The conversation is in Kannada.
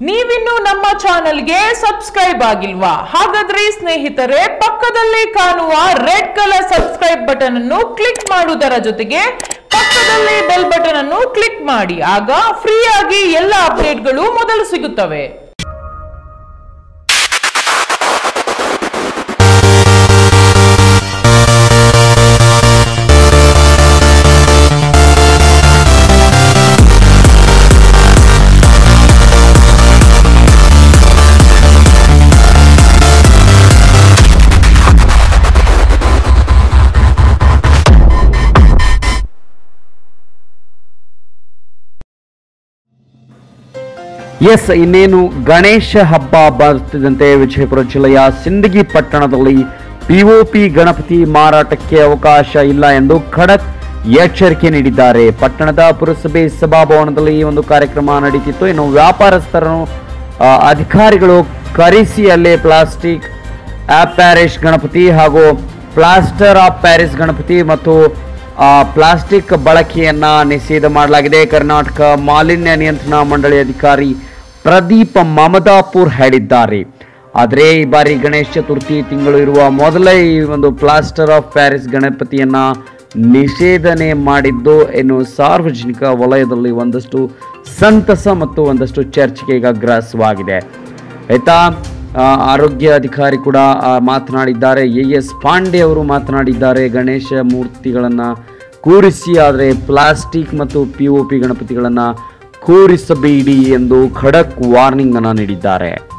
ನೀವಿನ್ನು ನಮ್ಮ ಚಾನೆಲ್ಗೆ ಸಬ್ಸ್ಕ್ರೈಬ್ ಆಗಿಲ್ವಾ ಹಾಗಾದ್ರೆ ಸ್ನೇಹಿತರೆ ಪಕ್ಕದಲ್ಲಿ ಕಾಣುವ ರೆಡ್ ಕಲರ್ ಸಬ್ಸ್ಕ್ರೈಬ್ ಬಟನ್ ಅನ್ನು ಕ್ಲಿಕ್ ಮಾಡುವುದರ ಜೊತೆಗೆ ಪಕ್ಕದಲ್ಲಿ ಬೆಲ್ ಬಟನ್ ಅನ್ನು ಕ್ಲಿಕ್ ಮಾಡಿ ಆಗ ಫ್ರೀ ಆಗಿ ಎಲ್ಲ ಅಪ್ಡೇಟ್ಗಳು ಮೊದಲು ಸಿಗುತ್ತವೆ ಎಸ್ ಇನ್ನೇನು ಗಣೇಶ ಹಬ್ಬ ಬರ್ತಿದ್ದಂತೆ ವಿಜಯಪುರ ಜಿಲ್ಲೆಯ ಸಿಂದಗಿ ಪಟ್ಟಣದಲ್ಲಿ ಪಿಒಪಿ ಗಣಪತಿ ಮಾರಾಟಕ್ಕೆ ಅವಕಾಶ ಇಲ್ಲ ಎಂದು ಖಡಕ್ ಎಚ್ಚರಿಕೆ ನೀಡಿದ್ದಾರೆ ಪಟ್ಟಣದ ಪುರಸಭೆ ಸಭಾಭವನದಲ್ಲಿ ಈ ಒಂದು ಕಾರ್ಯಕ್ರಮ ನಡೀತಿತ್ತು ಇನ್ನು ವ್ಯಾಪಾರಸ್ಥರನ್ನು ಆ, ಅಧಿಕಾರಿಗಳು ಕರೆಸಿ ಅಲ್ಲೇ ಪ್ಲಾಸ್ಟಿಕ್ ಆಪ್ ಪ್ಯಾರಿಸ್ ಗಣಪತಿ ಹಾಗೂ ಪ್ಲಾಸ್ಟರ್ ಆಫ್ ಪ್ಯಾರಿಸ್ ಗಣಪತಿ ಮತ್ತು ಆ, ಪ್ಲಾಸ್ಟಿಕ್ ಬಳಕೆಯನ್ನ ನಿಷೇಧ ಮಾಡಲಾಗಿದೆ ಕರ್ನಾಟಕ ಮಾಲಿನ್ಯ ನಿಯಂತ್ರಣ ಮಂಡಳಿ ಅಧಿಕಾರಿ ಪ್ರದೀಪ್ ಮಮದಾಪುರ್ ಹೇಳಿದ್ದಾರೆ ಆದರೆ ಈ ಬಾರಿ ಗಣೇಶ ಚತುರ್ಥಿ ತಿಂಗಳು ಇರುವ ಮೊದಲೇ ಈ ಒಂದು ಪ್ಲಾಸ್ಟರ್ ಆಫ್ ಪ್ಯಾರಿಸ್ ಗಣಪತಿಯನ್ನ ನಿಷೇಧನೆ ಮಾಡಿದ್ದು ಇನ್ನು ಸಾರ್ವಜನಿಕ ವಲಯದಲ್ಲಿ ಒಂದಷ್ಟು ಸಂತಸ ಮತ್ತು ಒಂದಷ್ಟು ಚರ್ಚೆಗೆ ಈಗ ಗ್ರಾಸವಾಗಿದೆ ಆಯ್ತಾ ಆ, ಆರೋಗ್ಯ ಅಧಿಕಾರಿ ಕೂಡ ಆ, ಮಾತನಾಡಿದ್ದಾರೆ ಎ ಎಸ್ ಪಾಂಡೆ ಅವರು ಮಾತನಾಡಿದ್ದಾರೆ ಗಣೇಶ ಮೂರ್ತಿಗಳನ್ನು ಕೂರಿಸಿ ಆದರೆ ಪ್ಲಾಸ್ಟಿಕ್ ಮತ್ತು ಪಿ ಒ ಪಿ ಗಣಪತಿಗಳನ್ನು ಕೂರಿಸಬೇಡಿ ಎಂದು ಖಡಕ್ ವಾರ್ನಿಂಗ್ ಅನ್ನು ನೀಡಿದ್ದಾರೆ